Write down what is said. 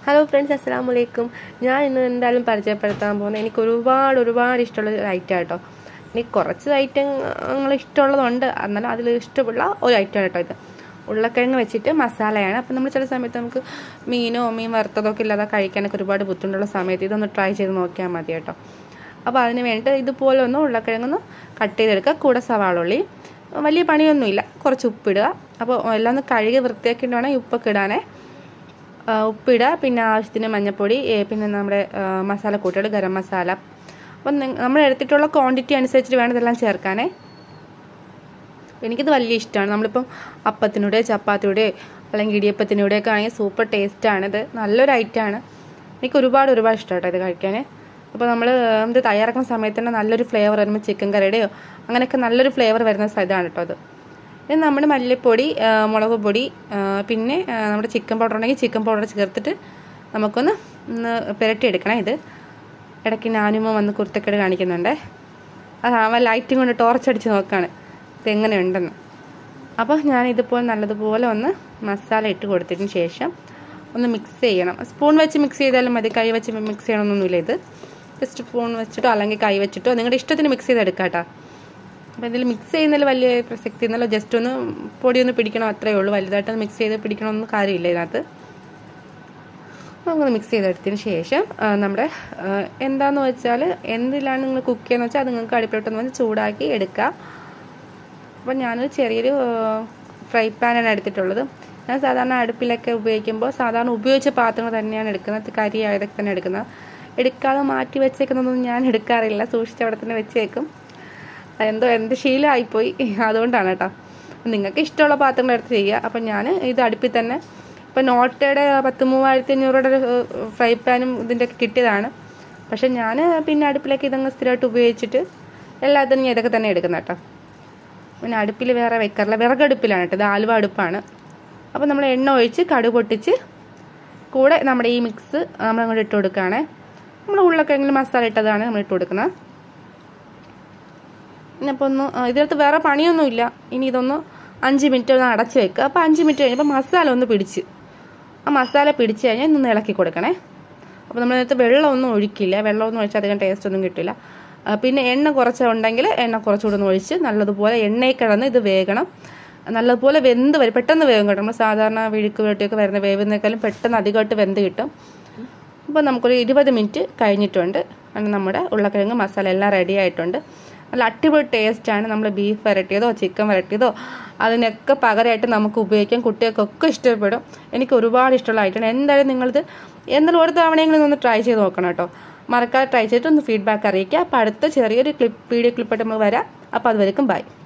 hello friends അസ്സാം വലൈക്കും ഞാൻ ഇന്ന് എന്തായാലും പരിചയപ്പെടുത്താൻ പോകുന്നത് എനിക്ക് ഒരുപാട് ഒരുപാട് ഇഷ്ടമുള്ള ഒരു ഐറ്റം കേട്ടോ എനിക്ക് കുറച്ച് ഐറ്റങ്ങൾ ഇഷ്ടമുള്ളതുണ്ട് എന്നാലും അതിൽ ഇഷ്ടമുള്ള ഒരു ഐറ്റം കേട്ടോ ഇത് ഉരുളക്കിഴങ്ങ് വെച്ചിട്ട് മസാലയാണ് അപ്പം നമ്മൾ ചില സമയത്ത് നമുക്ക് മീനോ മീൻ വറുത്തതോ ഒക്കെ ഇല്ലാതെ കഴിക്കാനൊക്കെ ഒരുപാട് ബുദ്ധിമുട്ടുള്ള സമയത്ത് ഇതൊന്ന് ട്രൈ ചെയ്ത് നോക്കിയാൽ മതി കേട്ടോ അപ്പോൾ അതിന് വേണ്ടി ഇതുപോലെ ഒന്ന് ഉരുളക്കിഴങ്ങൊന്ന് കട്ട് ചെയ്തെടുക്കുക കൂടെ സവാളുള്ളി വലിയ പണിയൊന്നുമില്ല കുറച്ച് ഉപ്പിടുക അപ്പോൾ എല്ലാം ഒന്ന് കഴുകി വൃത്തിയാക്കിയിട്ട് വേണം ഈ ഉപ്പൊക്കെ ഇടാനേ ആ, ഉപ്പിടുക പിന്നെ ആവശ്യത്തിന് മഞ്ഞൾപ്പൊടി ഏ, പിന്നെ നമ്മുടെ ആ, മസാല കൂട്ടുകൾ ഗരം മസാല അപ്പം നമ്മൾ എടുത്തിട്ടുള്ള ക്വാണ്ടിറ്റി അനുസരിച്ചിട്ട് വേണം ഇതെല്ലാം ചേർക്കാനേ എനിക്കിത് വലിയ ഇഷ്ടമാണ് നമ്മളിപ്പം അപ്പത്തിനൂടെ ചപ്പാത്തിയുടെ അല്ലെങ്കിൽ ഇടിയപ്പത്തിനൂടെ ഒക്കെ ആണെങ്കിൽ സൂപ്പർ ടേസ്റ്റാണ് ഇത് നല്ലൊരു ഐറ്റമാണ് എനിക്ക് ഒരുപാട് ഒരുപാട് ഇഷ്ടമാട്ടോ ഇത് കഴിക്കാൻ അപ്പോൾ നമ്മൾ ഇത് തയ്യാറാക്കുന്ന സമയത്ത് തന്നെ നല്ലൊരു ഫ്ലേവർ വരുമ്പോൾ ചിക്കൻ കറിയുടെയോ അങ്ങനെയൊക്കെ നല്ലൊരു ഫ്ലേവർ വരുന്ന ഇതാണ് കേട്ടോ അത് ഇത് നമ്മുടെ മല്ലിപ്പൊടി ആ, മുളക് പൊടി ആ, പിന്നെ ആ, നമ്മുടെ ചിക്കൻ പൗഡർ ഉണ്ടെങ്കിൽ ചിക്കൻ പൗഡർ ചേർത്തിട്ട് നമുക്കൊന്ന് ഒന്ന് പുരട്ടിയെടുക്കണം ഇത് ഇടയ്ക്ക് ഞാനുമ്മ വന്ന് കുർത്തക്കേട് കാണിക്കുന്നുണ്ട് അത് അവൻ ലൈറ്റും കൊണ്ട് ടോർച്ച് അടിച്ച് നോക്കുകയാണ് ഇത് എങ്ങനെയുണ്ടെന്ന് അപ്പോൾ ഞാൻ ഇതുപോലെ നല്ലതുപോലെ ഒന്ന് മസാല ഇട്ട് കൊടുത്തതിന് ശേഷം ഒന്ന് മിക്സ് ചെയ്യണം സ്പൂൺ വെച്ച് മിക്സ് ചെയ്താലും മതി കൈ വെച്ച് മിക്സ് ചെയ്യണമെന്നൊന്നുമില്ല ഇത് ജസ്റ്റ് സ്പൂൺ വെച്ചിട്ടോ അല്ലെങ്കിൽ കൈ വെച്ചിട്ടോ നിങ്ങളുടെ ഇഷ്ടത്തിന് മിക്സ് ചെയ്തെടുക്കാം കേട്ടോ അപ്പോൾ ഇതിൽ മിക്സ് ചെയ്യുന്നതിൽ വലിയ പ്രസക്തി എന്നല്ല ജസ്റ്റ് ഒന്ന് പൊടി ഒന്ന് പിടിക്കണം അത്രയേ ഉള്ളൂ വലുതായിട്ട് മിക്സ് ചെയ്ത് പിടിക്കണമെന്ന് കാര്യമില്ല ഇതിനകത്ത് നമുക്കൊന്ന് മിക്സ് ചെയ്തെടുത്തതിന് ശേഷം ആ, നമ്മുടെ ആ, എന്താന്ന് വെച്ചാൽ എന്തിലാണ് നിങ്ങൾ കുക്ക് ചെയ്യുന്നത് വെച്ചാൽ അത് നിങ്ങൾക്ക് അടുപ്പിലോട്ടൊന്ന് വന്ന് ചൂടാക്കി എടുക്കുക അപ്പോൾ ഞാനൊരു ചെറിയൊരു ഫ്രൈ പാനാണ് എടുത്തിട്ടുള്ളത് ഞാൻ സാധാരണ അടുപ്പിലൊക്കെ ഉപയോഗിക്കുമ്പോൾ സാധാരണ ഉപയോഗിച്ച പാത്രങ്ങൾ തന്നെയാണ് എടുക്കുന്നത് കരി ആയതൊക്കെ തന്നെ എടുക്കുന്നത് എടുക്കാതെ മാറ്റി വെച്ചേക്കുന്നതൊന്നും ഞാൻ എടുക്കാറില്ല സൂക്ഷിച്ച് അവിടെ തന്നെ വെച്ചേക്കും എന്തോ എന്ത് ശീലമായിപ്പോയി അതുകൊണ്ടാണ് കേട്ടോ നിങ്ങൾക്ക് ഇഷ്ടമുള്ള പാത്രങ്ങൾ എടുത്ത് ചെയ്യുക അപ്പം ഞാൻ ഇത് അടുപ്പിൽ തന്നെ ഇപ്പം നോട്ടയുടെ പത്ത് മൂവായിരത്തി അഞ്ഞൂറുടെ ഫ്രൈ പാനും ഇതിൻ്റെ ഒക്കെ കിട്ടിയതാണ് പക്ഷെ ഞാൻ പിന്നെ അടുപ്പിലേക്ക് ഇതങ്ങ് സ്ഥിരമായിട്ട് ഉപയോഗിച്ചിട്ട് എല്ലാത്തിനും ഞാൻ ഇതൊക്കെ തന്നെ എടുക്കുന്നത് കേട്ടോ പിന്നെ അടുപ്പിൽ വേറെ വെക്കാറില്ല വിറകടുപ്പിലാണ് കേട്ടോ ഇത് ആലുവ അടുപ്പാണ് അപ്പോൾ നമ്മൾ എണ്ണ ഒഴിച്ച് കടുക് പൊട്ടിച്ച് കൂടെ നമ്മുടെ ഈ മിക്സ് നമ്മൾ അങ്ങോട്ട് ഇട്ട് കൊടുക്കുകയാണേ നമ്മൾ ഉരുളക്കിഴങ്ങിൽ മസാല ഇട്ടതാണ് നമ്മൾ ഇട്ട് കൊടുക്കുന്നത് ഇനി അപ്പോൾ ഒന്ന് ആ, ഇതിനകത്ത് വേറെ പണിയൊന്നുമില്ല ഇനി ഇതൊന്ന് അഞ്ച് മിനിറ്റ് ഒന്ന് അടച്ച് വെക്കുക അപ്പോൾ അഞ്ച് മിനിറ്റ് കഴിഞ്ഞപ്പോൾ മസാല ഒന്ന് പിടിച്ച് ആ മസാല പിടിച്ച് കഴിഞ്ഞാൽ ഇന്ന് ഇളക്കി കൊടുക്കണേ അപ്പോൾ നമ്മളിതിനകത്ത് വെള്ളമൊന്നും ഒഴിക്കില്ല വെള്ളമൊന്നും ഒഴിച്ചാൽ അധികം ടേസ്റ്റ് ഒന്നും കിട്ടില്ല ആ, പിന്നെ എണ്ണ കുറച്ച് ഉണ്ടെങ്കിൽ എണ്ണ കുറച്ചുകൂടെ ഒന്ന് ഒഴിച്ച് നല്ലതുപോലെ എണ്ണയിൽ കിടന്ന് ഇത് വേകണം നല്ലതുപോലെ വെന്ത് വരും പെട്ടെന്ന് വേവും കേട്ടോ നമ്മൾ സാധാരണ വിഴുക്ക് വെട്ടിയൊക്കെ വരുന്ന വേവുന്നേക്കാളും പെട്ടെന്ന് അധികമായിട്ട് വെന്ത് കിട്ടും അപ്പോൾ നമുക്കൊരു ഇരുപത് മിനിറ്റ് കഴിഞ്ഞിട്ടുണ്ട് അങ്ങനെ നമ്മുടെ ഉരുളക്കിഴങ്ങ് മസാല എല്ലാം റെഡി ആയിട്ടുണ്ട് നല്ല അടിപൊളി ടേസ്റ്റാണ് നമ്മൾ ബീഫ് വരട്ടിയതോ ചിക്കൻ വരട്ടിയതോ അതിനൊക്കെ പകരമായിട്ട് നമുക്ക് ഉപയോഗിക്കാം കുട്ടികൾക്കൊക്കെ ഇഷ്ടപ്പെടും എനിക്ക് ഒരുപാട് ഇഷ്ടമുള്ള ഐറ്റമാണ് എന്തായാലും നിങ്ങളിത് എന്നാലും ഒരു തവണയെങ്കിലും ഒന്ന് ട്രൈ ചെയ്ത് നോക്കണം കേട്ടോ മറക്കാതെ ട്രൈ ചെയ്തിട്ട് ഒന്ന് ഫീഡ്ബാക്ക് അറിയിക്കുക അപ്പോൾ അടുത്ത ചെറിയൊരു ക്ലിപ്പ് വീഡിയോ ക്ലിപ്പായിട്ട് നമ്മൾ വരാം അപ്പോൾ അതുവരെക്കും ബൈ